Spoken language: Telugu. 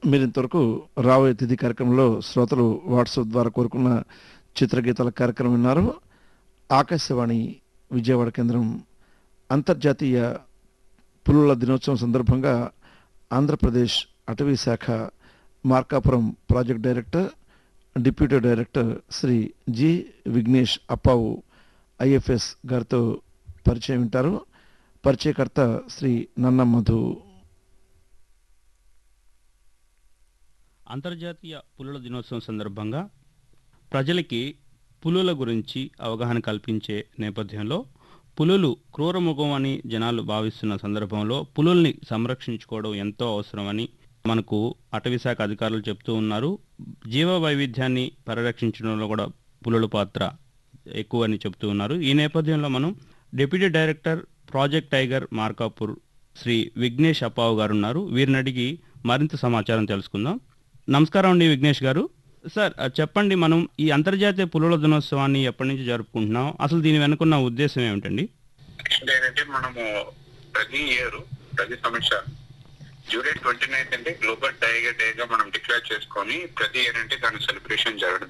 మీరు ఇంతవరకు రాబోయే తిథి కార్యక్రమంలో శ్రోతలు వాట్సాప్ ద్వారా కోరుకున్న చిత్రగీతాల కార్యక్రమం విన్నారు ఆకాశవాణి విజయవాడ కేంద్రం అంతర్జాతీయ పులుల దినోత్సవం సందర్భంగా ఆంధ్రప్రదేశ్ అటవీ శాఖ Markapuram project director deputy director Shri G Vignesh Appavu IFS గారితో పరిచయం వింటారు పరిచయకర్త శ్రీ నన్న మధు అంతర్జాతీయ పులుల దినోత్సవం సందర్భంగా ప్రజలకి పులుల గురించి అవగాహన కల్పించే నేపథ్యంలో పులులు క్రూరముఖం అని జనాలు భావిస్తున్న సందర్భంలో పులుల్ని సంరక్షించుకోవడం ఎంతో అవసరమని మనకు అటవీశాఖ అధికారులు చెప్తూ ఉన్నారు జీవ వైవిధ్యాన్ని పరిరక్షించడంలో కూడా పులుల పాత్ర ఎక్కువ అని చెప్తూ ఉన్నారు ఈ నేపథ్యంలో మనం deputy director project tiger Markapur Shri Vignesh Appavu garu ఉన్నారు వీరిని అడిగి మరింత సమాచారం తెలుసుకుందాం నమస్కారం అండి విఘ్నేష్ గారు సార్ ఆ, చెప్పండి మనం ఈ అంతర్జాతీయ పులుల దినోత్సవాన్ని ఎప్పటి నుంచి జరుపుకుంటున్నాం అసలు దీని వెనుకున్న ఉద్దేశం ఏమిటండి ఏంటంటే మనము ప్రతి ఇయర్ ప్రతి సంవత్సరం జూలై ట్వంటీ నైన్త్ అంటే గ్లోబల్ టైగర్ డే గా మనం డిక్లేర్ చేసుకొని ప్రతి ఇయర్ అంటే దాని సెలబ్రేషన్ జరగడం